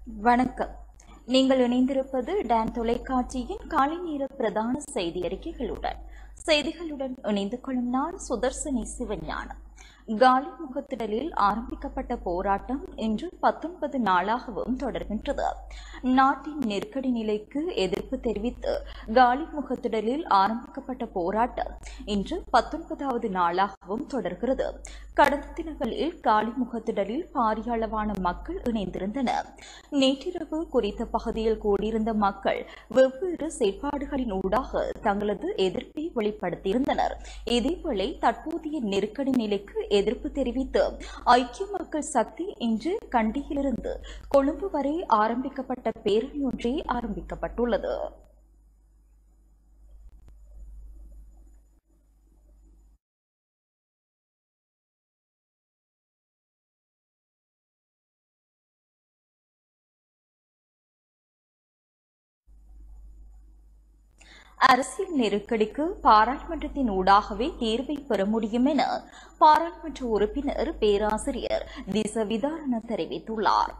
வணக்கம் நீங்கள் இணைந்திருப்பது டான் தொலைக்காட்சியின் காலை நேர பிரதான செய்தி அறிக்கைகளுடன் செய்திகளுடன் இணைந்து கொள்ளும் நான் சுதர்சனி சிவஞானம் காலி முகத்திடலில் ஆரம்பிக்கப்பட்ட போராட்டம் இன்று பத்தொன்பது நாளாகவும் தொடர்கின்றது நாட்டின் நெருக்கடி நிலைக்கு எதிர்ப்பு தெரிவித்து காலி முகத்திடலில் ஆரம்பிக்கப்பட்ட போராட்டம் இன்று பத்தொன்பதாவது நாளாகவும் தொடர்கிறது கடந்த தினங்களில் காலி முகத்திடலில் பாரிய அளவான மக்கள் இணைந்திருந்தனர் நேற்றிரவு குறித்த பகுதியில் கூடியிருந்த மக்கள் வெவ்வேறு செயற்பாடுகளின் ஊடாக தங்களது எதிர்ப்பை வெளிப்படுத்தியிருந்தனர் இதேவேளை தற்போதைய நெருக்கடி நிலைக்கு எதிர்ப்பு தெரிவித்து ஐக்கிய மக்கள் சக்தி இன்று கண்டியிலிருந்து கொழும்பு வரை ஆரம்பிக்கப்பட்ட பேரணி ஒன்றே ஆரம்பிக்கப்பட்டுள்ளது அரசியல் நெருக்கடிக்கு பாராளுமன்றத்தின் ஊடாகவே தீர்வை பெற முடியும் என பாராளுமன்ற உறுப்பினர் பேராசிரியர் திசவிதாரண தெரிவித்துள்ளார்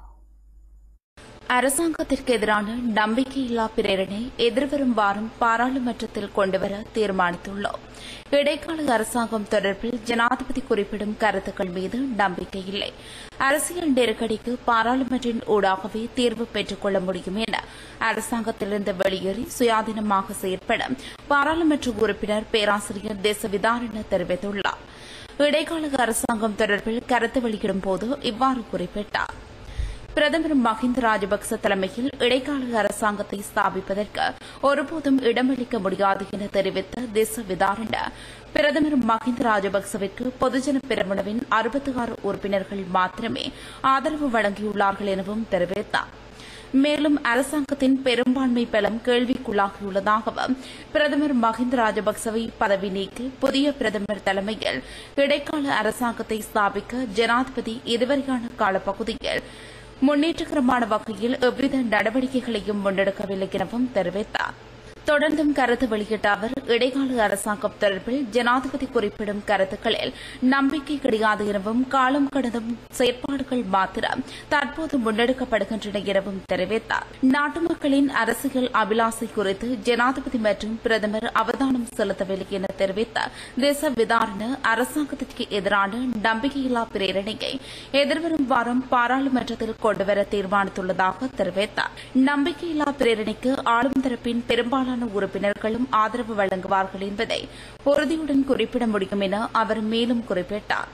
அரசாங்கத்திற்கு எதிரான நம்பிக்கையில்லா பிரேரணை எதிர்வரும் வாரம் பாராளுமன்றத்தில் கொண்டுவர தீர்மானித்துள்ளோம் இடைக்கால அரசாங்கம் தொடர்பில் ஜனாதிபதி குறிப்பிடும் கருத்துக்கள் மீது நம்பிக்கை இல்லை அரசியல் நெருக்கடிக்கு பாராளுமன்றின் ஊடாகவே தீர்வு பெற்றுக் கொள்ள முடியும் என அரசாங்கத்திலிருந்து வெளியேறி சுயாதீனமாக செயற்பட பாராளுமன்ற உறுப்பினர் பேராசிரியர் தேசவிதாரண தெரிவித்துள்ளார் இடைக்கால அரசாங்கம் தொடர்பில் கருத்து வெளியிடும் போது இவ்வாறு குறிப்பிட்டார் பிரதமர் மஹிந்த ராஜபக்ச தலைமையில் இடைக்கால அரசாங்கத்தை ஸ்தாபிப்பதற்கு ஒருபோதும் இடமளிக்க முடியாது என தெரிவித்த தேச விதாரண பிரதமர் மஹிந்த ராஜபக்சவிற்கு பொதுஜன பெருமனவின் அறுபத்தி ஆறு உறுப்பினர்கள் மாத்திரமே ஆதரவு வழங்கியுள்ளார்கள் எனவும் தெரிவித்தார் மேலும் அரசாங்கத்தின் பெரும்பான்மை பலம் கேள்விக்குள்ளாகியுள்ளதாகவும் பிரதமர் மஹிந்த ராஜபக்சவை பதவி நீக்கி புதிய பிரதமர் தலைமையில் இடைக்கால அரசாங்கத்தை ஸ்தாபிக்க ஜனாதிபதி இதுவரையான காலப்பகுதியில் முன்னேற்றகரமான வகையில் எவ்வித நடவடிக்கைகளையும் முன்னெடுக்கவில்லை எனவும் தெரிவித்தார் தொடர்ந்தும் கருத்து வெளியிட்ட அவர் இடைக்கால அரசாங்கம் தொடர்பில் ஜனாதிபதி குறிப்பிடும் கருத்துக்களில் நம்பிக்கை கிடையாது எனவும் காலம் கடந்தும் செயற்பாடுகள் மாத்திரம் தற்போது முன்னெடுக்கப்படுகின்றன எனவும் தெரிவித்தார் நாட்டு மக்களின் அரசியல் அபிலாசை குறித்து ஜனாதிபதி மற்றும் பிரதமர் அவதானம் செலுத்தவில்லை என தெரிவித்த தேச விதாரண அரசாங்கத்திற்கு எதிரான நம்பிக்கையில்லா பிரேரணையை எதிர்வரும் வாரம் பாராளுமன்றத்தில் கொண்டுவர தீர்மானித்துள்ளதாக தெரிவித்தார் நம்பிக்கையில்லா பிரேரணைக்கு ஆளும் தரப்பின் பெரும்பாலான உறுப்பினர்களும் ஆதரவு வழங்குவார்கள் என்பதை உறுதியுடன் குறிப்பிட முடியும் என அவர் மேலும் குறிப்பிட்டார்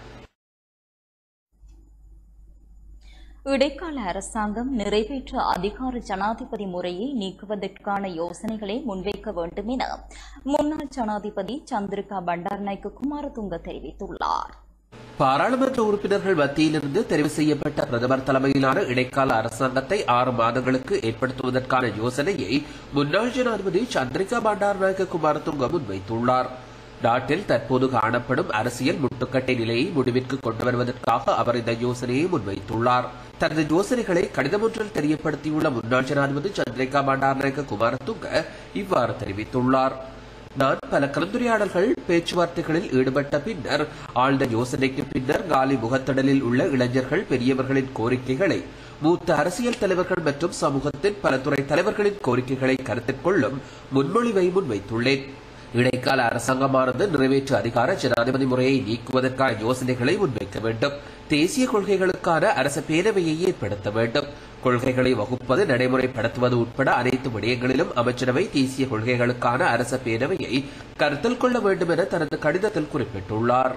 இடைக்கால அரசாங்கம் நிறைவேற்ற அதிகார ஜனாதிபதி முறையை நீக்குவதற்கான யோசனைகளை முன்வைக்க வேண்டும் என முன்னாள் ஜனாதிபதி சந்திரிகா பண்டார்நாயக்க குமாரதுங்க தெரிவித்துள்ளார் பாராளுமன்ற உறுப்பினர்கள் மத்தியிலிருந்து தெரிவு செய்யப்பட்ட பிரதமர் தலைமையிலான இடைக்கால அரசாங்கத்தை ஆறு மாதங்களுக்கு ஏற்படுத்துவதற்கான யோசனையை முன்னாள் ஜனாதிபதி சந்திரிகா பண்டாரநாயக்க குமாரதுங்க முன்வைத்துள்ளார் நாட்டில் தற்போது காணப்படும் அரசியல் முட்டுக்கட்டை நிலையை முடிவிற்கு கொண்டு வருவதற்காக அவர் இந்த யோசனையை முன்வைத்துள்ளார் தனது யோசனைகளை கடிதம் ஒன்றில் தெரியப்படுத்தியுள்ள முன்னாள் ஜனாதிபதி சந்திரிகா பண்டாரநாயக்க குமாரதுங்க இவ்வாறு தெரிவித்துள்ளார் நான் பல கலந்துரையாடல்கள் பேச்சுவார்த்தைகளில் ஈடுபட்ட பின்னர் ஆழ்ந்த யோசனைக்கு பின்னர் காலி முகத்தடலில் உள்ள இளைஞர்கள் பெரியவர்களின் கோரிக்கைகளை மூத்த அரசியல் தலைவர்கள் மற்றும் சமூகத்தின் பல துறை தலைவர்களின் கோரிக்கைகளை கருத்தில் கொள்ளும் முன்மொழிவை முன்வைத்துள்ளேன் இடைக்கால அரசாங்கமானது நிறைவேற்று அதிகார ஜனாதிபதி முறையை நீக்குவதற்கான யோசனைகளை முன்வைக்க வேண்டும் தேசிய கொள்கைகளுக்கான அரச பேரவையை ஏற்படுத்த வேண்டும் கொள்கைகளை வகுப்பது நடைமுறைப்படுத்துவது உட்பட அனைத்து விடயங்களிலும் அமைச்சரவை தேசிய கொள்கைகளுக்கான அரச பேரவையை கருத்தில் கொள்ள வேண்டும் என தனது கடிதத்தில் குறிப்பிட்டுள்ளார்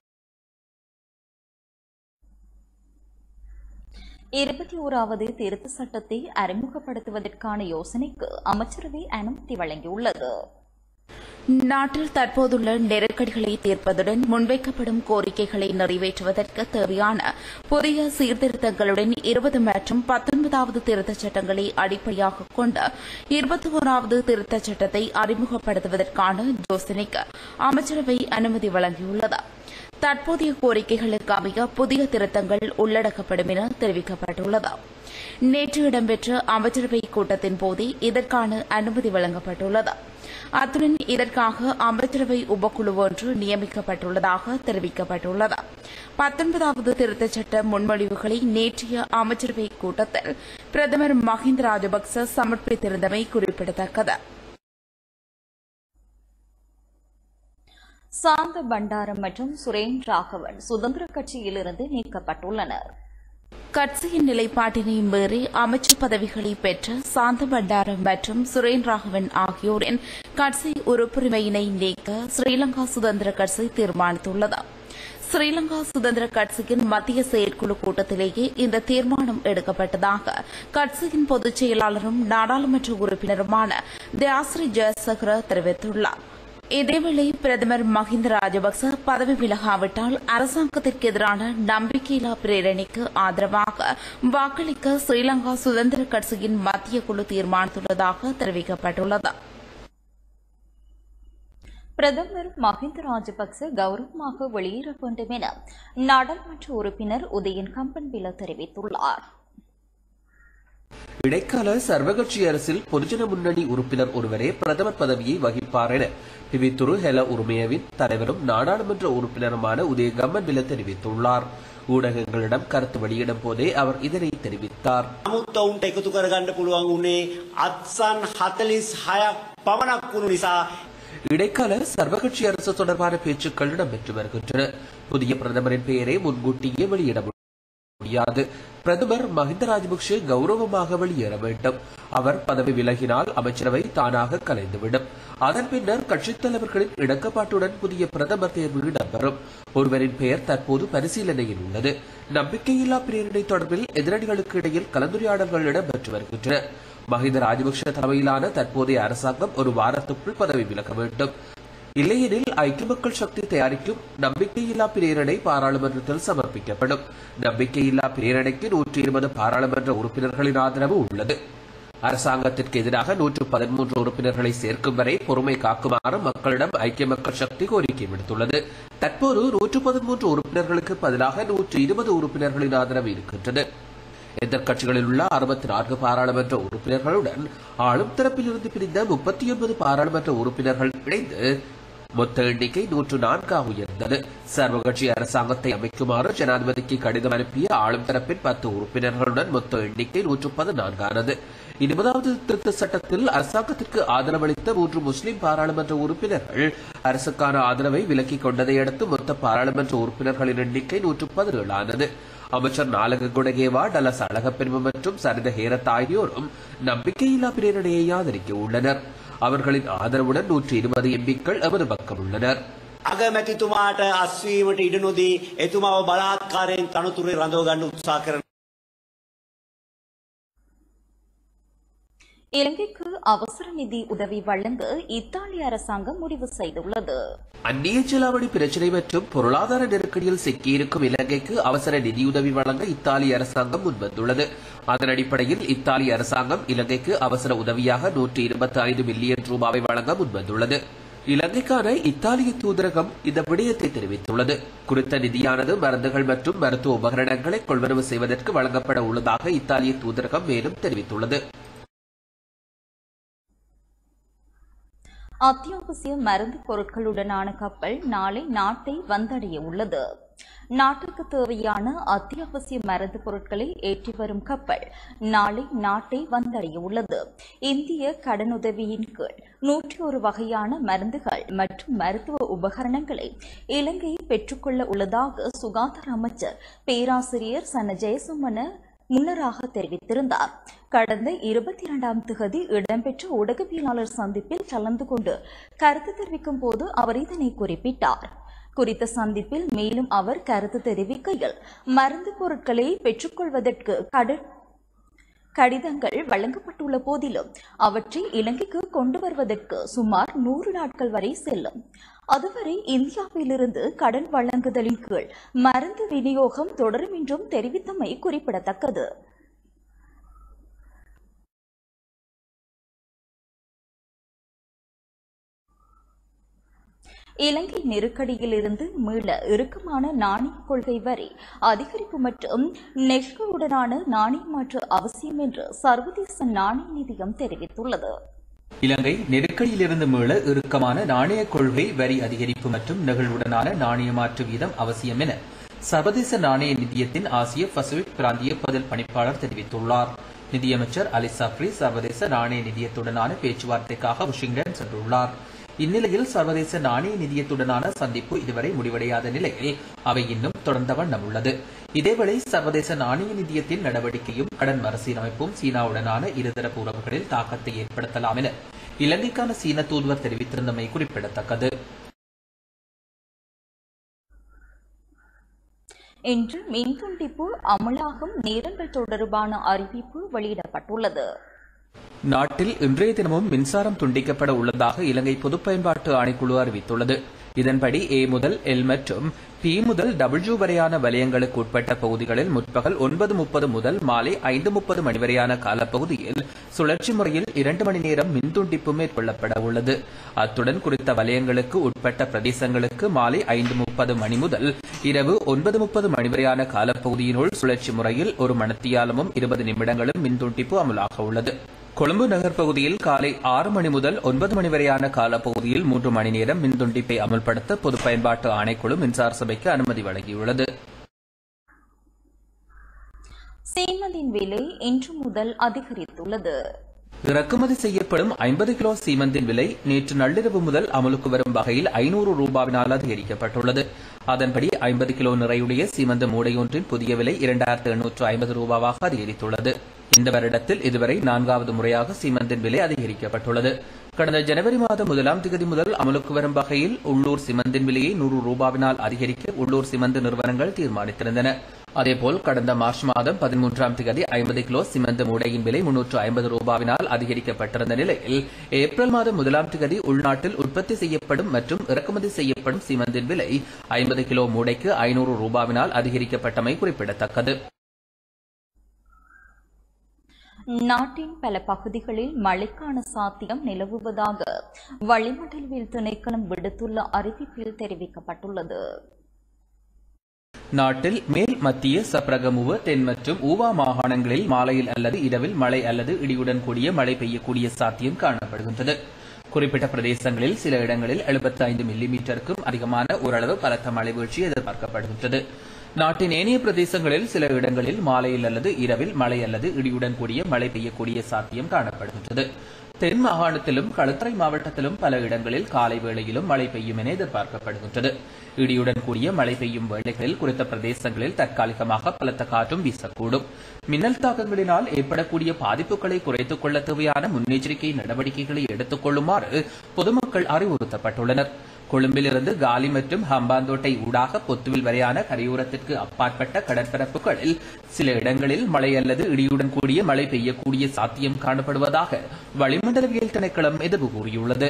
இருபத்தி ஓராவது திருத்த சட்டத்தை அறிமுகப்படுத்துவதற்கான யோசனைக்கு அமைச்சரவை அனுமதி வழங்கியுள்ளது நாட்டில் தற்போதுள்ள நெருக்கடிகளை தீர்ப்பதுடன் முன்வைக்கப்படும் கோரிக்கைகளை நிறைவேற்றுவதற்கு தேவையான புதிய சீர்திருத்தங்களுடன் இருபது மற்றும் பத்தொன்பதாவது திருத்தச் சட்டங்களை அடிப்படையாக கொண்ட இருபத்தி ஓராவது திருத்தச் சட்டத்தை அறிமுகப்படுத்துவதற்கான யோசனைக்கு அமைச்சரவை அனுமதி வழங்கியுள்ளது தற்போதைய கோரிக்கைகளுக்கு அமைய புதிய திருத்தங்கள் உள்ளடக்கப்படும் என தெரிவிக்கப்பட்டுள்ளது நேற்று இடம்பெற்ற அமைச்சரவை கூட்டத்தின் போதே இதற்கான அனுமதி வழங்கப்பட்டுள்ளது அத்துடன் இதற்காக அமைச்சரவை உபக்குழு ஒன்று நியமிக்கப்பட்டுள்ளதாக தெரிவிக்கப்பட்டுள்ளது பத்தொன்பதாவது திருத்தச் சட்ட முன்மொழிவுகளை நேற்றைய அமைச்சரவை கூட்டத்தில் பிரதமர் மஹிந்த ராஜபக்ச சமர்ப்பித்திருந்தமை குறிப்பிடத்தக்கது சாந்த பண்டாரம் மற்றும் சுரேன் ராகவன் சுதந்திர கட்சியிலிருந்து நீக்கப்பட்டுள்ளனர் கட்சியின் நிலைப்பாட்டினை மீறி அமைச்சர் பதவிகளை பெற்ற சாந்த பண்டாரம் மற்றும் சுரேன் ராகவன் ஆகியோரின் கட்சி உறுப்புரிமையினை நீக்க ஸ்ரீலங்கா சுதந்திர கட்சி தீர்மானித்துள்ளது ஸ்ரீலங்கா சுதந்திர கட்சியின் மத்திய செயற்குழு கூட்டத்திலேயே இந்த தீர்மானம் எடுக்கப்பட்டதாக கட்சியின் பொதுச் செயலாளரும் நாடாளுமன்ற உறுப்பினருமான தியாஸ்ரீ ஜெயசகர தெரிவித்துள்ளார் இதேவேளை பிரதமர் மஹிந்த ராஜபக்ச பதவி விலகாவிட்டால் அரசாங்கத்திற்கு எதிரான நம்பிக்கையில்லா பிரேரணைக்கு ஆதரவாக வாக்களிக்க ஸ்ரீலங்கா சுதந்திர கட்சியின் மத்திய குழு தீர்மானித்துள்ளதாக தெரிவிக்கப்பட்டுள்ளது பிரதமர் மஹிந்த ராஜபக்ச கௌரவமாக வெளியேற வேண்டும் என நாடாளுமன்ற உறுப்பினர் உதயன் கம்பன்பில தெரிவித்துள்ளார் இடைக்கால சர்வகட்சி அரசில் பொதுஜன முன்னணி உறுப்பினர் ஒருவரே பிரதமர் பதவியை வகிப்பார் என பிவித்துரு ஹெல உரிமையவின் தலைவரும் நாடாளுமன்ற உறுப்பினருமான உதய கம்மன்பில தெரிவித்துள்ளார் ஊடகங்களிடம் கருத்து வெளியிடும் போதே அவர் இதனை தெரிவித்தார் නමුත් ඔවුන්ට එකතු කරගන්න පුළුවන් වුණේ අත්සන් හතලිස් හයක් පමණක් වුණු නිසා இடைக்கால சர்வகட்சி அரசு தொடர்பான பேச்சுக்கள் இடம்பெற்று வருகின்றன புதிய பிரதமரின் பெயரை முன்கூட்டியே வெளியிட முடியாது பிரதமர் மஹிந்த ராஜபக்ஷ கௌரவமாக வெளியேற வேண்டும் அவர் பதவி விலகினால் அமைச்சரவை தானாக கலைந்துவிடும் அதன் பின்னர் கட்சித் தலைவர்களின் இணக்கப்பாட்டுடன் புதிய பிரதமர் தேர்வு இடம்பெறும் ஒருவரின் பெயர் தற்போது பரிசீலனையில் உள்ளது நம்பிக்கையில்லா பிரேரணை தொடர்பில் எதிரணிகளுக்கு இடையில் கலந்துரையாடல்கள் இடம்பெற்று வருகின்றன மஹிந்த ராஜபக்ஷ தலைமையிலான தற்போதைய அரசாங்கம் ஒரு வாரத்துக்குள் பதவி விலக வேண்டும் இல்லையெனில் ஐக்கிய மக்கள் சக்தி தயாரிக்கும் நம்பிக்கையில்லா பிரேரணை பாராளுமன்றத்தில் சமர்ப்பிக்கப்படும் நம்பிக்கையில்லா பிரேரணைக்கு நூற்றி இருபது பாராளுமன்ற உறுப்பினர்களின் ஆதரவு உள்ளது அரசாங்கத்திற்கு எதிராக நூற்று பதிமூன்று உறுப்பினர்களை சேர்க்கும் வரை பொறுமை காக்குமாறு மக்களிடம் ஐக்கிய மக்கள் சக்தி கோரிக்கை விடுத்துள்ளது தற்போது நூற்று பதிமூன்று உறுப்பினர்களுக்கு பதிலாக நூற்று இருபது உறுப்பினர்களின் ஆதரவு இருக்கின்றது எதிர்க்கட்சிகளில் உள்ள அறுபத்தி நான்கு பாராளுமன்ற உறுப்பினர்களுடன் ஆளும் தரப்பிலிருந்து பிரிந்த முப்பத்தி ஒன்பது பாராளுமன்ற உறுப்பினர்கள் இணைந்து மொத்த எண்ணிக்கை நூற்று நான்காக உயர்ந்தது சர்வகட்சி அரசாங்கத்தை அமைக்குமாறு ஜனாதிபதிக்கு கடிதம் அனுப்பிய ஆளும் தரப்பின் பத்து உறுப்பினர்களுடன் மொத்த எண்ணிக்கை நூற்று பதினான்கானது இருபதாவது திருத்த சட்டத்தில் அரசாங்கத்திற்கு ஆதரவளித்த மூன்று முஸ்லிம் பாராளுமன்ற உறுப்பினர்கள் அரசுக்கான ஆதரவை விலக்கிக் கொண்டதை அடுத்து மொத்த பாராளுமன்ற உறுப்பினர்களின் எண்ணிக்கை நூற்று பதினேழானது அமைச்சர் நாலக குடகேவா டலஸ் அழகப்பெரும மற்றும் சரித ஹேரத் ஆகியோரும் நம்பிக்கையில்லா பிரேரணையை ஆதரிக்க உள்ளனர் அவர்களின் ஆதரவுடன் நூற்றி இருபது எம்பிக்கள் எமது பக்கம் உள்ளனர் අගමැතිතුමාට අස්වීමට ඉඩ නොදී එතුමාව බලාත්කාරයෙන් තනතුරේ රඳවගන්න උත්සා කරන இலங்கைக்கு அவசர நிதி உதவி வழங்க இத்தாலி அரசாங்கம் முடிவு செய்துள்ளது அந்நிய செலாவணி பிரச்சினை மற்றும் பொருளாதார நெருக்கடியில் சிக்கியிருக்கும் இலங்கைக்கு அவசர நிதியுதவி வழங்க இத்தாலி அரசாங்கம் முன்வந்துள்ளது அதன் அடிப்படையில் இத்தாலி அரசாங்கம் இலங்கைக்கு அவசர உதவியாக நூற்றி இருபத்தி ஐந்து மில்லியன் ரூபாவை வழங்க முன்வந்துள்ளது இலங்கைக்கான இத்தாலிய தூதரகம் இந்த விடயத்தை தெரிவித்துள்ளது குறித்த நிதியானது மருந்துகள் மற்றும் மருத்துவ உபகரணங்களை கொள்வனவு செய்வதற்கு வழங்கப்பட உள்ளதாக இத்தாலிய தூதரகம் மேலும் தெரிவித்துள்ளது அத்தியாவசிய மருந்து பொருட்களுடனான கப்பல் நாளை நாட்டை வந்தடைய உள்ளது நாட்டுக்கு தேவையான அத்தியாவசிய மருந்து பொருட்களை ஏற்றி வரும் கப்பல் நாளை நாட்டை வந்தடைய உள்ளது இந்திய கடனுதவியின் கீழ் நூற்றி ஒரு வகையான மருந்துகள் மற்றும் மருத்துவ உபகரணங்களை இலங்கை பெற்றுக்கொள்ள உள்ளதாக சுகாதார அமைச்சர் பேராசிரியர் சன ஜெயசுமன முன்னராக தெரிவித்திருந்தார் கடந்த இருபத்தி இரண்டாம் திகதி இடம்பெற்ற ஊடகவியலாளர் சந்திப்பில் கலந்து கொண்டு கருத்து தெரிவிக்கும் போது அவர் இதனை குறிப்பிட்டார் குறித்த சந்திப்பில் மேலும் அவர் கருத்து தெரிவிக்கையில் மருந்து பொருட்களை பெற்றுக்கொள்வதற்கு கடன் கடிதங்கள் வழங்கப்பட்டுள்ள போதிலும் அவற்றை இலங்கைக்கு கொண்டு வருவதற்கு சுமார் நூறு நாட்கள் வரை செல்லும் அதுவரை இந்தியாவிலிருந்து கடன் வழங்குதலின் கீழ் மருந்து விநியோகம் தொடரும் என்றும் தெரிவித்தமை குறிப்பிடத்தக்கது இலங்கை நெருக்கடியிலிருந்து மீள இறுக்கமான நாணய கொள்கை வரி அதிகரிப்பு மற்றும் நெகிழ்வுடனான நாணய மாற்று அவசியம் என்று சர்வதேச நாணய நிதியம் தெரிவித்துள்ளது இலங்கை நெருக்கடியிலிருந்து மீள இறுக்கமான நாணய கொள்கை வரி அதிகரிப்பு மற்றும் நெகிழ்வுடனான நாணய மாற்று வீதம் அவசியம் என சர்வதேச நாணய நிதியத்தின் ஆசிய பசிபிக் பிராந்திய பதில் பணிப்பாளர் தெரிவித்துள்ளார் நிதியமைச்சர் அலி சப்ரி சர்வதேச நாணய நிதியத்துடனான பேச்சுவார்த்தைக்காக வாஷிங்டன் சென்றுள்ளார் இந்நிலையில் சர்வதேச நாணய நிதியத்துடனான சந்திப்பு இதுவரை முடிவடையாத நிலையில் அவை இன்னும் தொடர்ந்த வண்ணம் உள்ளது இதேவேளை சர்வதேச நாணய நிதியத்தின் நடவடிக்கையும் கடன் மறுசீரமைப்பும் சீனாவுடனான இருதரப்பு உறவுகளில் தாக்கத்தை ஏற்படுத்தலாம் என இலங்கைக்கான சீன தூதுவர் தெரிவித்திருந்தமை குறிப்பிடத்தக்கது இன்று மின்துண்டிப்பு அமலாகும் நேரங்கள் தொடர்பான அறிவிப்பு வெளியிடப்பட்டுள்ளது நாட்டில் இன்றைய தினமும் மின்சாரம் துண்டிக்கப்பட உள்ளதாக இலங்கை பொதுப் பயன்பாட்டு ஆணைக்குழு அறிவித்துள்ளது இதன்படி ஏ முதல் எல் மற்றும் பி முதல் டபிள்யூ வரையான வலயங்களுக்கு உட்பட்ட பகுதிகளில் முற்பகல் ஒன்பது முப்பது முதல் மாலை ஐந்து முப்பது மணி வரையான காலப்பகுதியில் சுழற்சி முறையில் இரண்டு மணி நேரம் மின்துண்டிப்பு மேற்கொள்ளப்பட உள்ளது அத்துடன் குறித்த வலயங்களுக்கு உட்பட்ட பிரதேசங்களுக்கு மாலை ஐந்து முப்பது மணி முதல் இரவு ஒன்பது முப்பது மணி வரையான காலப்பகுதியினுள் சுழற்சி முறையில் ஒரு மணத்தியாலமும் இருபது நிமிடங்களும் மின்துண்டிப்பு அமலாக உள்ளது கொழும்பு நகர் பகுதியில் காலை ஆறு மணி முதல் ஒன்பது மணி வரையான காலப்பகுதியில் மூன்று மணி நேரம் மின்துண்டிப்பை அமல்படுத்த பொது பயன்பாட்டு ஆணைக்குழு மின்சார சபைக்கு அனுமதி வழங்கியுள்ளது சீமந்தின் விலை இன்று முதல் அதிகரித்துள்ளது இறக்குமதி செய்யப்படும் ஐம்பது கிலோ சீமந்தின் விலை நேற்று நள்ளிரவு முதல் அமலுக்கு வரும் வகையில் ஐநூறு ரூபாவினால் அதிகரிக்கப்பட்டுள்ளது அதன்படி ஐம்பது கிலோ நிறையுடைய சீமந்த மூடையொன்றின் புதிய விலை இரண்டாயிரத்து எண்ணூற்று ஐம்பது ரூபாவாக அதிகரித்துள்ளது இந்த வருடத்தில் இதுவரை நான்காவது முறையாக சீமந்தின் விலை அதிகரிக்கப்பட்டுள்ளது கடந்த ஜனவரி மாதம் முதலாம் திகதி முதல் அமலுக்கு வரும் வகையில் உள்ளூர் சிமந்தின் விலையை நூறு ரூபாவினால் அதிகரிக்க உள்ளூர் சிமந்து நிறுவனங்கள் தீர்மானித்திருந்தன அதேபோல் கடந்த மார்ச் மாதம் பதிமூன்றாம் திகதி ஐம்பது கிலோ சிமந்து மூடையின் விலை முன்னூற்று ஐம்பது ரூபாவினால் அதிகரிக்கப்பட்டிருந்த நிலையில் ஏப்ரல் மாதம் முதலாம் திகதி உள்நாட்டில் உற்பத்தி செய்யப்படும் மற்றும் இறக்குமதி செய்யப்படும் சிமந்தின் விலை ஐம்பது கிலோ மூடைக்கு ஐநூறு ரூபாவினால் அதிகரிக்கப்பட்டமை குறிப்பிடத்தக்கது நாட்டின் பல பகுதிகளில் மழைக்கான சாத்தியம் நிலவுவதாக வளிமண்டலவியல் திணைக்களம் விடுத்துள்ள அறிவிப்பில் தெரிவிக்கப்பட்டுள்ளது நாட்டில் மேல் மத்திய சப்ரகமுவ தென் மற்றும் ஊவா மாகாணங்களில் மாலையில் அல்லது இரவில் மழை அல்லது இடியுடன் கூடிய மழை பெய்யக்கூடிய சாத்தியம் காணப்படுகின்றது குறிப்பிட்ட பிரதேசங்களில் சில இடங்களில் 75 ஐந்து மில்லிமீட்டருக்கும் அதிகமான ஓரளவு பலத்த மழை வீழ்ச்சி எதிர்பார்க்கப்படுகின்றது நாட்டின் ஏனைய பிரதேசங்களில் சில இடங்களில் மாலையில் அல்லது இரவில் மழை அல்லது இடியுடன் கூடிய மழை பெய்யக்கூடிய சாத்தியம் காணப்படுகின்றது தென் மாகாணத்திலும் களுத்துறை மாவட்டத்திலும் பல இடங்களில் காலை வேளையிலும் மழை பெய்யும் என எதிர்பார்க்கப்படுகின்றது இடியுடன் கூடிய மழை பெய்யும் வேளைகளில் குறித்த பிரதேசங்களில் தற்காலிகமாக பலத்த காற்றும் வீசக்கூடும் மின்னல் தாக்கங்களினால் ஏற்படக்கூடிய பாதிப்புகளை குறைத்துக் கொள்ள தேவையான முன்னெச்சரிக்கை நடவடிக்கைகளை எடுத்துக் கொள்ளுமாறு பொதுமக்கள் அறிவுறுத்தப்பட்டுள்ளனர் கொழும்பிலிருந்து காலி மற்றும் ஹம்பாந்தோட்டை ஊடாக பொத்துவில் வரையான கரையோரத்திற்கு அப்பாற்பட்ட கடற்பரப்புகளில் சில இடங்களில் மழை அல்லது இடியுடன் கூடிய மழை பெய்யக்கூடிய சாத்தியம் காணப்படுவதாக வளிமண்டலவியல் திணைக்களம் எதிர்வு கூறியுள்ளது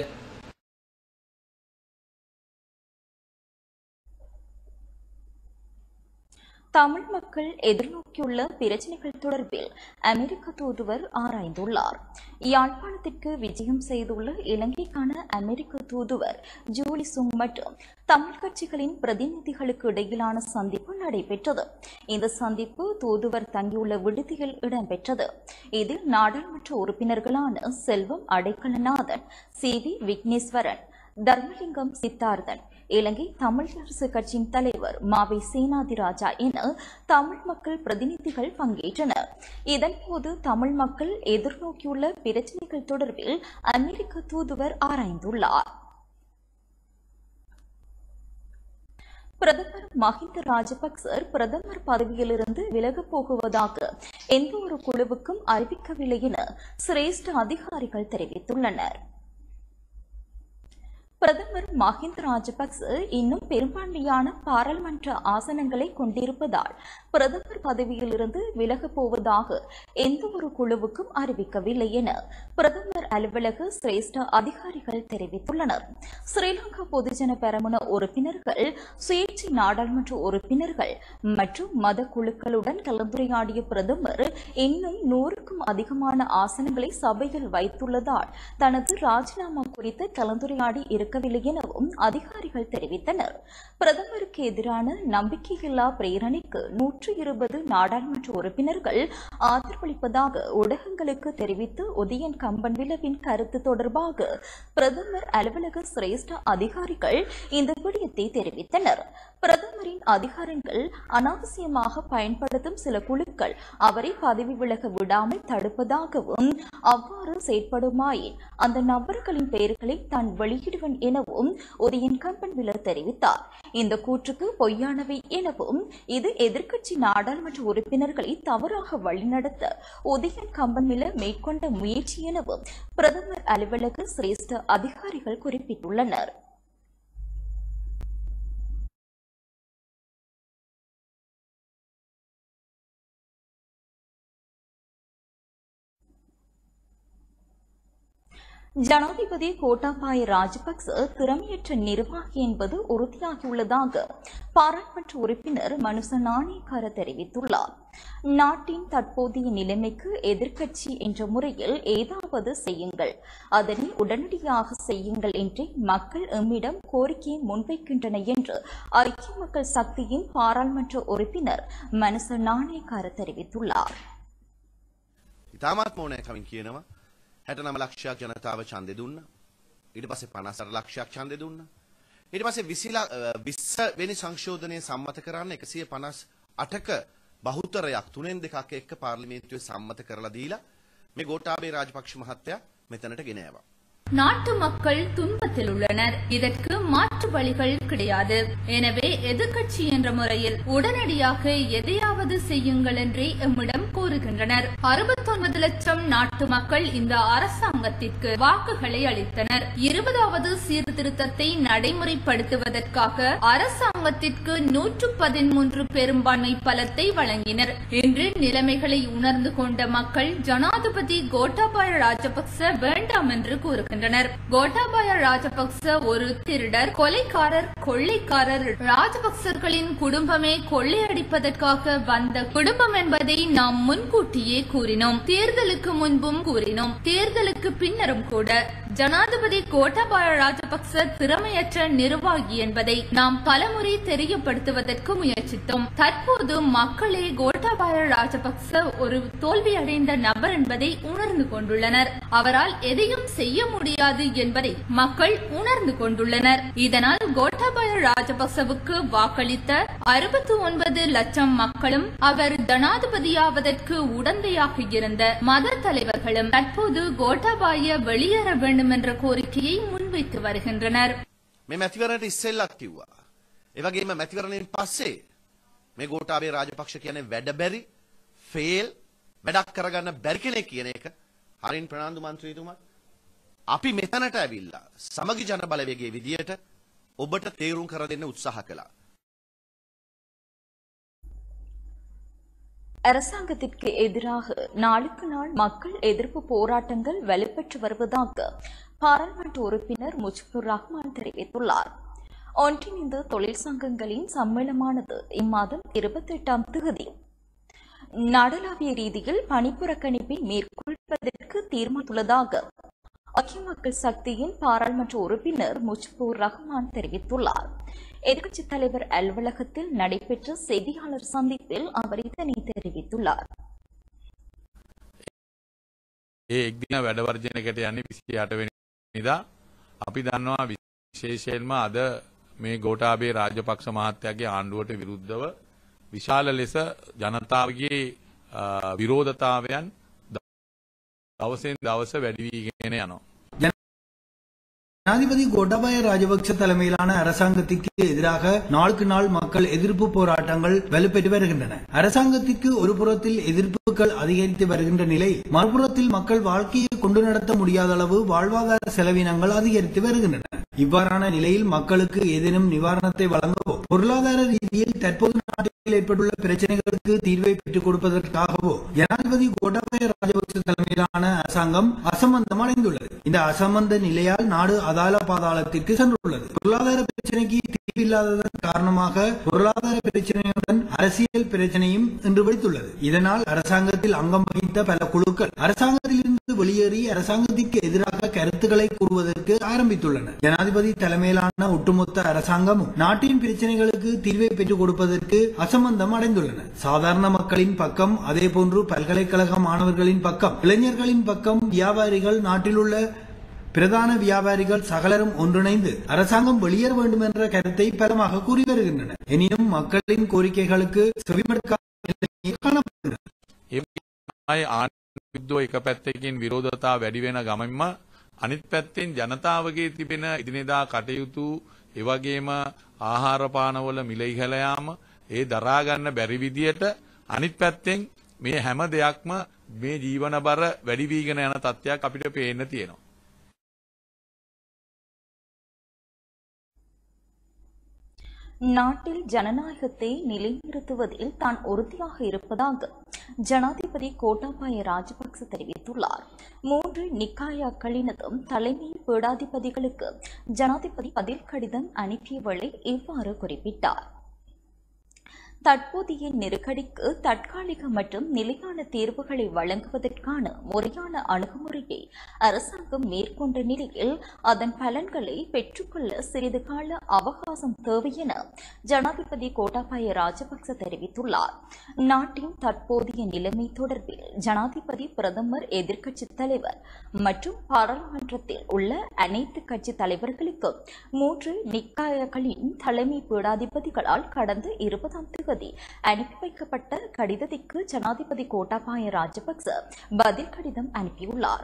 தமிழ் மக்கள் எதிர்நோக்கியுள்ள பிரச்சினைகள் தொடர்பில் அமெரிக்க தூதுவர் ஆராய்ந்துள்ளார் யாழ்ப்பாணத்திற்கு விஜயம் செய்துள்ள இலங்கைக்கான அமெரிக்க தூதுவர் ஜூலி சுங் மற்றும் தமிழ் கட்சிகளின் பிரதிநிதிகளுக்கு இடையிலான சந்திப்பு நடைபெற்றது இந்த சந்திப்பு தூதுவர் தங்கியுள்ள விடுதியில் இடம்பெற்றது இதில் நாடாளுமன்ற உறுப்பினர்களான செல்வம் அடைக்கலநாதன் சி வி விக்னேஸ்வரன் தர்மலிங்கம் சித்தார்த்தன் இலங்கை தமிழரசு கட்சியின் தலைவர் மாவை சேனாதிராஜா என தமிழ் மக்கள் பிரதிநிதிகள் பங்கேற்றனர் இதன்போது தமிழ் மக்கள் எதிர்நோக்கியுள்ள பிரச்சினைகள் தொடர்பில் அமெரிக்க தூதுவர் ஆராய்ந்துள்ளார் பிரதமர் மஹிந்த ராஜபக்சர் பிரதமர் பதவியிலிருந்து விலகப் போகுவதாக எந்த ஒரு குழுவுக்கும் அறிவிக்கவில்லை என சிரேஷ்ட அதிகாரிகள் தெரிவித்துள்ளனர் பிரதமர் மஹிந்த ராஜபக்ச இன்னும் பெரும்பான்மையான பாராளுமன்ற ஆசனங்களை கொண்டிருப்பதால் பிரதமர் பதவியிலிருந்து விலகப் போவதாக எந்த ஒரு குழுவுக்கும் அறிவிக்கவில்லை என பிரதமர் அலுவலக சிரேஷ்ட அதிகாரிகள் தெரிவித்துள்ளனர் ஸ்ரீலங்கா பொதுஜன பெரமுன உறுப்பினர்கள் சுயேட்சை நாடாளுமன்ற உறுப்பினர்கள் மற்றும் மத குழுக்களுடன் கலந்துரையாடிய பிரதமர் இன்னும் நூறுக்கும் அதிகமான ஆசனங்களை சபையில் வைத்துள்ளதால் தனது ராஜினாமா குறித்து கலந்துரையாடி இருக்கவில்லை எனவும் அதிகாரிகள் தெரிவித்தனர் பிரதமருக்கு எதிரான நம்பிக்கையில்லா பிரேரணைக்கு நூற்று நூற்று இருபது நாடாளுமன்ற உறுப்பினர்கள் ஆதரவளிப்பதாக ஊடகங்களுக்கு தெரிவித்து உதயன் கம்பன்விலவின் கருத்து தொடர்பாக பிரதமர் அலுவலக சிரேஷ்ட அதிகாரிகள் இந்த விடயத்தை தெரிவித்தனர் பிரதமரின் அதிகாரங்கள் அனாவசியமாக பயன்படுத்தும் சில குழுக்கள் அவரை பதவி விலக விடாமல் தடுப்பதாகவும் அவ்வாறு செயற்படுமாயின் அந்த நபர்களின் பெயர்களை தான் வெளியிடுவன் எனவும் உதயன் கம்பன்வில தெரிவித்தார் இந்த கூற்றுக்கு பொய்யானவை எனவும் இது எதிர்க்கட்சி நாடாளுமன்ற உறுப்பினர்களை தவறாக வழிநடத்த உதயன் கம்பன்வில மேற்கொண்ட முயற்சி எனவும் பிரதமர் அலுவலக சிரேஷ்ட அதிகாரிகள் குறிப்பிட்டுள்ளனர் ஜனாதிபதி கோட்டாபாய ராஜபக்ச திறமையற்ற நிர்வாகி என்பது உறுதியாகியுள்ளதாக பாராளுமன்ற உறுப்பினர் மனுச நாணயக்கார தெரிவித்துள்ளார் நாட்டின் தற்போதைய நிலைமைக்கு எதிர்க்கட்சி என்ற முறையில் ஏதாவது செய்யுங்கள் அதனை உடனடியாக செய்யுங்கள் என்றே மக்கள் எம்மிடம் கோரிக்கையை முன்வைக்கின்றன என்று ஐக்கிய மக்கள் சக்தியின் பாராளுமன்ற உறுப்பினர் மனுச நாணயக்கார தெரிவித்துள்ளார் ඉතාමත් ඕනෑකමින් කියනවා හැට නම ලක්ෂයක් ජනතාව චන්දෙ දුන්න ඊට පස්සේ පනසර ලක්ෂයක් චන්දෙ දුන්න ඊට පස්සේ විසිලා විස්ස වෙනි සංශෝධනය සම්මත කරන්න එකසිය පනස් අටක බහුතරයක් තුනෙන් දෙකක් එක්ක පාර්ලිමේන්තුවේ සම්මත කරලා දීලා මේ ගෝඨාභය රාජපක්ෂ මහත්තයා මෙතනට ගෙනෑවා. நாட்டு மக்கள் துன்பத்தில் உள்ளனர் இதற்கு மாற்று வழிகள் கிடையாது எனவே எதிர்க்கட்சி என்ற முறையில் உடனடியாக எதையாவது செய்யுங்கள் என்றே எம்மிடம் கூறுகின்றனர் அறுபத்தொன்பது லட்சம் நாட்டு மக்கள் இந்த அரசாங்கத்திற்கு வாக்குகளை அளித்தனர் இருபதாவது சீர்திருத்தத்தை நடைமுறைப்படுத்துவதற்காக அரசாங்கத்திற்கு நூற்று பதிமூன்று பெரும்பான்மை பலத்தை வழங்கினர் இன்று நிலைமைகளை உணர்ந்து கொண்ட மக்கள் ஜனாதிபதி கோட்டாபாய ராஜபக்ச வேண்டாம் என்று கூறுகின்றனர் கோட்டாபாய ராஜபக்ச ஒரு திருடர் கொலைக்காரர் கொள்ளைக்காரர் ராஜபக்சர்களின் குடும்பமே கொள்ளையடிப்பதற்காக வந்த குடும்பம் என்பதை நாம் முன்கூட்டியே கூறினோம் தேர்தலுக்கு முன்பும் கூறினோம் தேர்தலுக்கு பின்னரும் கூட ஜனாதிபதி கோட்டாபாய ராஜபக்ச திறமையற்ற நிர்வாகி என்பதை நாம் பலமுறை தெரியப்படுத்துவதற்கு முயற்சித்தோம் தற்போது மக்களே கோட்டாபாய ராஜபக்ச ஒரு தோல்வியடைந்த நபர் என்பதை உணர்ந்து கொண்டுள்ளனர் அவரால் எதையும் செய்ய முடியாது என்பதை மக்கள் உணர்ந்து கொண்டுள்ளனர் இதனால் கோட்டாபாய ராஜபக்சவுக்கு வாக்களித்த அறுபத்தி ஒன்பது லட்சம் மக்களும் அவர் ஜனாதிபதியாவதற்கு உடந்தையாக இருந்த மத தலைவர்களும் தற்போது கோட்டாபாய வெளியேற வேண்டும் என்ற கோரிக்கையை முன்வைத்து வருகின்றனர் මේ මැතිවරණට ඉස්සෙල්ලත් කිව්වා. ඒ වගේම මැතිවරණයෙන් පස්සේ මේ ගෝඨාභය රාජපක්ෂ කියන්නේ වැඩ බැරි, ෆේල්, වැඩක් කරගන්න බැරි කෙනෙක් කියන එක හරින් ප්‍රනාන්දු මන්ත්‍රීතුමා අපි මෙතනට ඇවිල්ලා සමගි ජන බලවේගයේ විදියට ඔබට තේරුම් කර දෙන්න උත්සාහ කළා. அரசாங்கத்திற்கு எதிராக நாளுக்கு நாள் மக்கள் எதிர்ப்பு போராட்டங்கள் வலுப்பெற்று வருவதாக பாராளுமன்ற உறுப்பினர் முஜிபுர் ரஹ்மான் தெரிவித்துள்ளார் ஒன்றிணைந்த தொழிற்சங்கங்களின் சம்மேளனமானது இம்மாதம் இருபத்தி எட்டாம் தேதி நாடளாவிய ரீதியில் பணிப்புறக்கணிப்பை மேற்கொள்வதற்கு தீர்மானித்துள்ளதாக ஐக்கிய மக்கள் சக்தியின் பாராளுமன்ற உறுப்பினர் முஜிபுர் ரஹ்மான் தெரிவித்துள்ளார் எதிர்க்கட்சித் தலைவர் அலுவலகத்தில் நடைபெற்ற செய்தியாளர் சந்திப்பில் அவர் இதனை தெரிவித்துள்ளார் ඒ එක්දින වැඩවර්ජනකට යන්නේ විසි අටවෙනිදා අපි දන්නවා විශේෂයෙන්ම අද මේ ගෝටාබේ රාජපක්ෂ මහත්තයාගේ ආණ්ඩුවට විරුද්ධව විශාල ලෙස ජනතාවගේ අ, විරෝධතාවයන් දවසෙන් දවස වැඩිවීගෙන යනවා. ஜனாதிபதி கோட்டாபாய ராஜபக்ச தலைமையிலான அரசாங்கத்திற்கு எதிராக நாளுக்கு நாள் மக்கள் எதிர்ப்பு போராட்டங்கள் வலுப்பெற்று வருகின்றன அரசாங்கத்திற்கு ஒரு புறத்தில் எதிர்ப்புகள் அதிகரித்து வருகின்ற நிலை மறுபுறத்தில் மக்கள் வாழ்க்கையை கொண்டு நடத்த முடியாத அளவு வாழ்வாதார செலவினங்கள் அதிகரித்து வருகின்றன இவ்வாறான நிலையில் மக்களுக்கு ஏதேனும் நிவாரணத்தை வழங்கவோ பொருளாதார ரீதியில் தற்போது நாட்டில் ஏற்பட்டுள்ள பிரச்சனைகளுக்கு தீர்வை பெற்றுக் கொடுப்பதற்காகவோ ஜனாதிபதி கோட்டாபய ராஜபக்ச தலைமையிலான அரசாங்கம் அசம்பந்தம் அடைந்துள்ளது இந்த அசம்பந்த நிலையால் நாடு அதால பாதாளத்திற்கு சென்றுள்ளது பொருளாதார பிரச்சனைக்கு தீர்வில்லாததன் காரணமாக பொருளாதார பிரச்சனையுடன் அரசியல் பிரச்சனையும் இன்று வைத்துள்ளது இதனால் அரசாங்கத்தில் அங்கம் வகித்த பல குழுக்கள் அரசாங்கத்தில் இருந்து வெளியேறி அரசாங்கத்திற்கு எதிராக கருத்துக்களை கூறுவதற்கு ஆரம்பித்துள்ளனர் ஜனாதிபதி தலைமையிலான ஒட்டுமொத்த அரசாங்கமும் நாட்டின் பிரச்சனைகளுக்கு தீர்வை பெற்றுக் கொடுப்பதற்கு அசம்பந்தம் அடைந்துள்ளனர் சாதாரண மக்களின் பக்கம் அதேபோன்று பல்கலைக்கழக மாணவர்களின் பக்கம் இளைஞர்களின் பக்கம் வியாபாரிகள் நாட்டில் உள்ள பிரதான வியாபாரிகள் சகலரும் ஒன்றிணைந்து அரசாங்கம் வெளியேற வேண்டும் என்ற கருத்தை பலமாக கூறி வருகின்றனர் எனினும் மக்களின் கோரிக்கைகளுக்கு செவிமடுக்காத நிலை காணப்படுகிறது එමයි ආණ්ඩුව එක පැත්තකින් විරෝධතා වැඩි වෙන ගමන්ම අනිත් පැත්තෙන් ජනතාවගේ තිබෙන ඉදිනෙදා කටයුතු එවගේම ආහාරපානවල මිල ඉහළ යාම ඒ දරාගන්න බැරි විදියට අනිත් පැත්තෙන් මේ හැම දෙයක්ම මේ ජීවන බර වැඩි වීගෙන යන තත්ත්වයක් අපිට පේන්න තියෙනවා. நாட்டில் ஜனநாயகத்தை நிலைநிறுத்துவதில் தான் உறுதியாக இருப்பதாக ஜனாதிபதி கோட்டாபாய ராஜபக்ச தெரிவித்துள்ளார் மூன்று நிக்காயாக்களினதும் தலைமை பீடாதிபதிகளுக்கு ஜனாதிபதி பதில் கடிதம் அனுப்பிய வேளை இவ்வாறு குறிப்பிட்டார் தற்போதைய நெருக்கடிக்கு தற்காலிக மற்றும் நிலையான தீர்வுகளை வழங்குவதற்கான முறையான அணுகுமுறையை அரசாங்கம் மேற்கொண்ட நிலையில் அதன் பலன்களை பெற்றுக்கொள்ள சிறிது கால அவகாசம் தேவை என ஜனாதிபதி கோட்டாபாய ராஜபக்ச தெரிவித்துள்ளார் நாட்டின் தற்போதைய நிலைமை தொடர்பில் ஜனாதிபதி பிரதமர் எதிர்க்கட்சித் தலைவர் மற்றும் பாராளுமன்றத்தில் உள்ள அனைத்து கட்சி தலைவர்களுக்கும் மூன்று நிக்காயங்களின் தலைமை பீடாதிபதிகளால் கடந்த இருபதாம் தேதி அனுப்பி வைக்கப்பட்ட கடிதத்திற்கு ஜனாதிபதி கோட்டாபாய ராஜபக்ச பதில் கடிதம் அனுப்பியுள்ளார்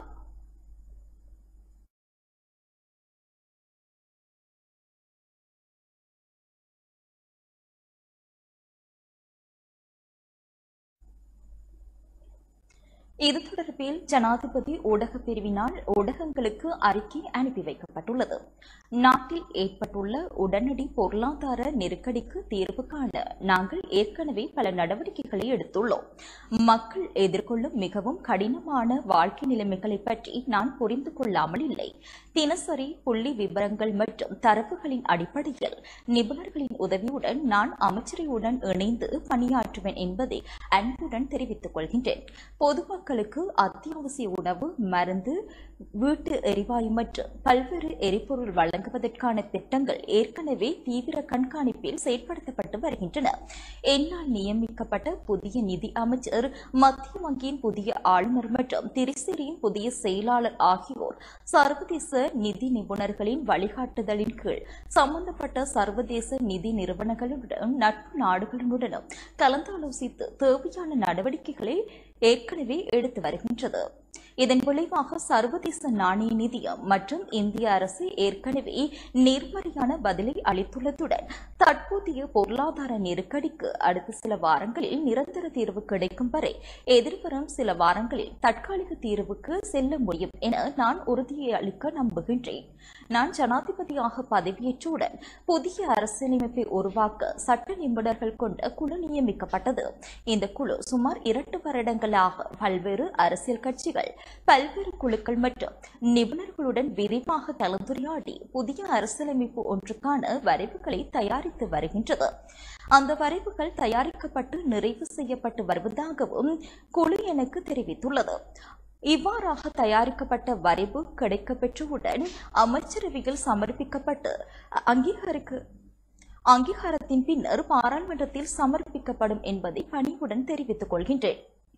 இது தொடர்பில் ஜனாதிபதி ஊடகப் பிரிவினால் ஊடகங்களுக்கு அறிக்கை அனுப்பி வைக்கப்பட்டுள்ளது நாட்டில் ஏற்பட்டுள்ள உடனடி பொருளாதார நெருக்கடிக்கு தீர்வு காண நாங்கள் ஏற்கனவே பல நடவடிக்கைகளை எடுத்துள்ளோம் மக்கள் எதிர்கொள்ளும் மிகவும் கடினமான வாழ்க்கை நிலைமைகளை பற்றி நான் புரிந்து கொள்ளாமல் இல்லை தினசரி புள்ளி விவரங்கள் மற்றும் தரவுகளின் அடிப்படையில் நிபுணர்களின் உதவியுடன் நான் அமைச்சரையுடன் இணைந்து பணியாற்றுவேன் என்பதை அன்புடன் தெரிவித்துக் கொள்கின்றேன் பொதுமக்களுக்கு அத்தியாவசிய உணவு மருந்து வீட்டு எரிவாயு மற்றும் பல்வேறு எரிபொருள் வழங்குவதற்கான திட்டங்கள் ஏற்கனவே தீவிர கண்காணிப்பில் செயல்படுத்தப்பட்டு வருகின்றன என்னால் நியமிக்கப்பட்ட புதிய நிதி அமைச்சர் மத்திய வங்கியின் புதிய ஆளுநர் மற்றும் திரிசிரியின் புதிய செயலாளர் ஆகியோர் சர்வதேச நிதி நிபுணர்களின் வழிகாட்டுதலின் கீழ் சம்பந்தப்பட்ட சர்வதேச நிதி நிறுவனங்களுடன் நட்பு நாடுகளுடனும் கலந்தாலோசித்து தேவையான நடவடிக்கைகளை ஏற்கனவே எடுத்து வருகின்றது இதன் விளைவாக சர்வதேச நாணய நிதியம் மற்றும் இந்திய அரசு ஏற்கனவே நேர்மறையான பதிலை அளித்துள்ளதுடன் தற்போதைய பொருளாதார நெருக்கடிக்கு அடுத்த சில வாரங்களில் நிரந்தர தீர்வு கிடைக்கும் வரை எதிர்வரும் சில வாரங்களில் தற்காலிக தீர்வுக்கு செல்ல முடியும் என நான் உறுதியை அளிக்க நம்புகின்றேன் நான் ஜனாதிபதியாக பதவியேற்றவுடன் புதிய அரசியலமைப்பை உருவாக்க சட்ட நிபுணர்கள் கொண்ட குழு நியமிக்கப்பட்டது இந்த குழு சுமார் இரண்டு வருடங்களாக பல்வேறு அரசியல் கட்சிகள் பல்வேறு குழுக்கள் மற்றும் நிபுணர்களுடன் விரிவாக கலந்துரையாடி புதிய அரசியலமைப்பு ஒன்றுக்கான வரைவுகளை தயாரித்து வருகின்றது அந்த வரைவுகள் தயாரிக்கப்பட்டு நிறைவு செய்யப்பட்டு வருவதாகவும் குழு எனக்கு தெரிவித்துள்ளது இவ்வாறாக தயாரிக்கப்பட்ட வரைவு கிடைக்கப்பெற்றவுடன் அமைச்சரவையில் சமர்ப்பிக்கப்பட்டு அங்கீகரிக்க அங்கீகாரத்தின் பின்னர் பாராளுமன்றத்தில் சமர்ப்பிக்கப்படும் என்பதை பணிவுடன் தெரிவித்துக் கொள்கின்றேன்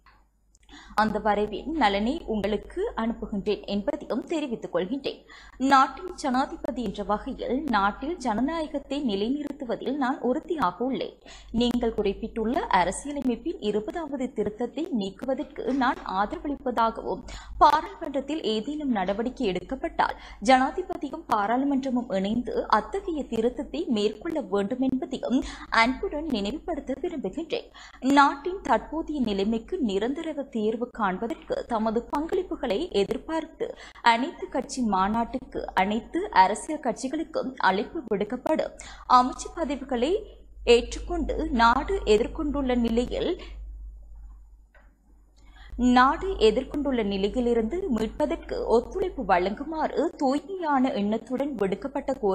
அந்த வரைவின் நலனை உங்களுக்கு அனுப்புகின்றேன் என்பதையும் தெரிவித்துக் கொள்கின்றேன் நாட்டின் ஜனாதிபதி என்ற வகையில் நாட்டில் ஜனநாயகத்தை நிலைநிறுத்துவதில் நான் உறுதியாக உள்ளேன் நீங்கள் குறிப்பிட்டுள்ள அரசியலமைப்பின் இருபதாவது திருத்தத்தை நீக்குவதற்கு நான் ஆதரவளிப்பதாகவும் பாராளுமன்றத்தில் ஏதேனும் நடவடிக்கை எடுக்கப்பட்டால் ஜனாதிபதியும் பாராளுமன்றமும் இணைந்து அத்தகைய திருத்தத்தை மேற்கொள்ள வேண்டும் என்பதையும் அன்புடன் நினைவுபடுத்த விரும்புகின்றேன் நாட்டின் தற்போதைய நிலைமைக்கு நிரந்தர தீர்வு காண்பதற்கு தமது பங்களிப்புகளை எதிர்பார்த்து அனைத்து கட்சி மாநாட்டுக்கு அனைத்து அரசியல் கட்சிகளுக்கும் அழைப்பு விடுக்கப்படும் அமைச்சு பதவிகளை ஏற்றுக்கொண்டு நாடு எதிர்கொண்டுள்ள நிலையில் நாடு எதிர்கொண்டுள்ள நிலையிலிருந்து மீட்பதற்கு ஒத்துழைப்பு வழங்குமாறு தூய்மையான எண்ணத்துடன் விடுக்கப்பட்ட கோரிக்கைகளுக்கு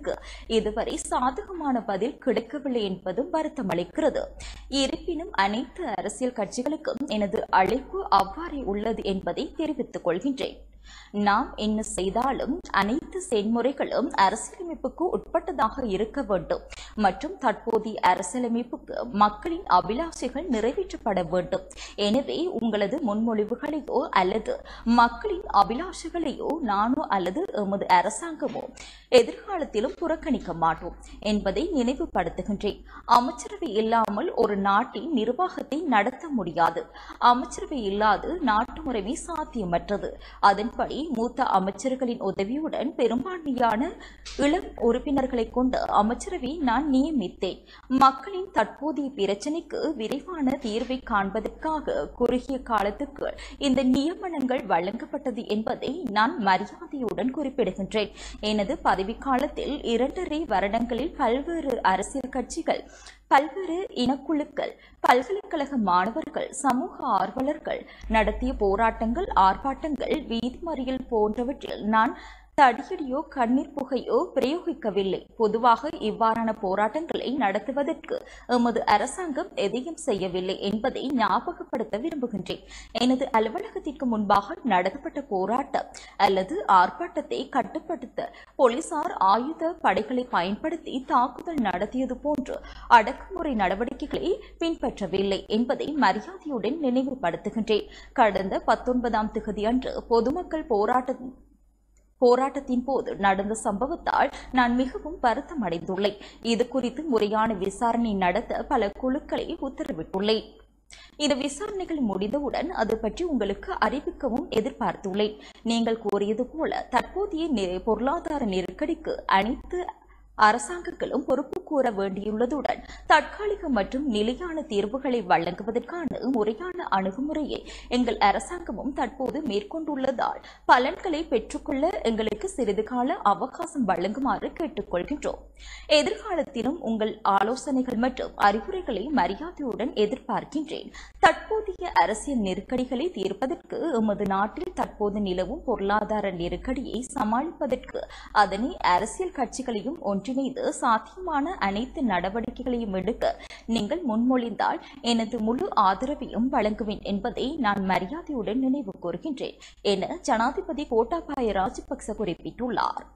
கேள்விகளுக்கு இதுவரை சாதகமான பதில் கிடைக்கவில்லை என்பதும் வருத்தமளிக்கிறது இருப்பினும் அனைத்து அரசியல் கட்சிகளுக்கும் எனது அழைப்பு அவ்வாறே உள்ளது என்பதை தெரிவித்துக் கொள்கின்றேன் நாம் என்ன செய்தாலும் அனைத்து செயல்முறைகளும் அரசியலமைப்புக்கு உட்பட்டதாக இருக்க வேண்டும் மற்றும் தற்போதைய அரசியலமைப்புக்கு மக்களின் அபிலாஷைகள் நிறைவேற்றப்பட வேண்டும் எனவே உங்களது முன்மொழிவுகளையோ அல்லது மக்களின் அபிலாஷைகளையோ நானோ அல்லது எமது அரசாங்கமோ எதிர்காலத்திலும் புறக்கணிக்க மாட்டோம் என்பதை நினைவுபடுத்துகின்றேன் அமைச்சரவை இல்லாமல் ஒரு நாட்டின் நிர்வாகத்தை நடத்த முடியாது அமைச்சரவை இல்லாது நாட்டு முறைமை சாத்தியமற்றது அதன்படி மூத்த அமைச்சர்களின் உதவியுடன் பெரும்பான்மையான இளம் உறுப்பினர்களை கொண்ட அமைச்சரவை நான் நியமித்தேன் மக்களின் தற்போதைய பிரச்சினைக்கு விரைவான தீர்வை காண்பதற்காக குறுகிய காலத்துக்கு இந்த நியமனங்கள் வழங்கப்பட்டது என்பதை நான் மரியாதையுடன் குறிப்பிடுகின்றேன் எனது பதவிக்காலத்தில் இரண்டரை வருடங்களில் பல்வேறு அரசியல் கட்சிகள் பல்வேறு இனக்குழுக்கள் பல்கலைக்கழக மாணவர்கள் சமூக ஆர்வலர்கள் நடத்திய போராட்டங்கள் ஆர்ப்பாட்டங்கள் வீதி மறியல் போன்றவற்றில் நான் தடியடியோ கண்ணீர் புகையோ பிரயோகிக்கவில்லை பொதுவாக இவ்வாறான போராட்டங்களை நடத்துவதற்கு எமது அரசாங்கம் எதையும் செய்யவில்லை என்பதை ஞாபகப்படுத்த விரும்புகின்றேன் எனது அலுவலகத்திற்கு முன்பாக நடத்தப்பட்ட போராட்டம் அல்லது ஆர்ப்பாட்டத்தை கட்டுப்படுத்த போலீசார் ஆயுத படைகளை பயன்படுத்தி தாக்குதல் நடத்தியது போன்று அடக்குமுறை நடவடிக்கைகளை பின்பற்றவில்லை என்பதை மரியாதையுடன் நினைவுபடுத்துகின்றேன் கடந்த பத்தொன்பதாம் திகதி அன்று பொதுமக்கள் போராட்ட போராட்டத்தின் போது நடந்த சம்பவத்தால் நான் மிகவும் வருத்தம் அடைந்துள்ளேன் இது குறித்து முறையான விசாரணை நடத்த பல குழுக்களை உத்தரவிட்டுள்ளேன் இந்த விசாரணைகள் முடிந்தவுடன் அது பற்றி உங்களுக்கு அறிவிக்கவும் எதிர்பார்த்துள்ளேன் நீங்கள் கூறியது போல தற்போதைய நெ- பொருளாதார நெருக்கடிக்கு அனைத்து அரசாங்கங்களும் பொறுப்பு கூற வேண்டியுள்ளதுடன் தற்காலிக மற்றும் நிலையான தீர்வுகளை வழங்குவதற்கான முறையான அணுகுமுறையை எங்கள் அரசாங்கமும் தற்போது மேற்கொண்டுள்ளதால் பலன்களை பெற்றுக்கொள்ள எங்களுக்கு சிறிது கால அவகாசம் வழங்குமாறு கேட்டுக்கொள்கின்றோம் எதிர்காலத்திலும் உங்கள் ஆலோசனைகள் மற்றும் அறிவுரைகளை மரியாதையுடன் எதிர்பார்க்கின்றேன் தற்போதைய அரசியல் நெருக்கடிகளை தீர்ப்பதற்கு எமது நாட்டில் தற்போது நிலவும் பொருளாதார நெருக்கடியை சமாளிப்பதற்கு அதனை அரசியல் கட்சிகளையும் ஒன்றிணைந்து சாத்தியமான அனைத்து நடவடிக்கைகளையும் எடுக்க நீங்கள் முன்மொழிந்தால் எனது முழு ஆதரவையும் வழங்குவேன் என்பதை நான் மரியாதையுடன் நினைவு கூறுகின்றேன் என ஜனாதிபதி கோட்டாபாய ராஜபக்ச குறிப்பிட்டுள்ளார்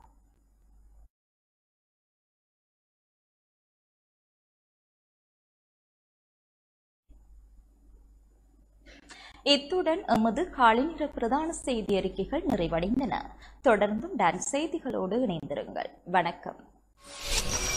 இத்துடன் எமது காலைநேர பிரதான செய்தி அறிக்கைகள் நிறைவடைந்தன தொடர்ந்தும் டான்ஸ் செய்திகளோடு இணைந்திருங்கள் வணக்கம்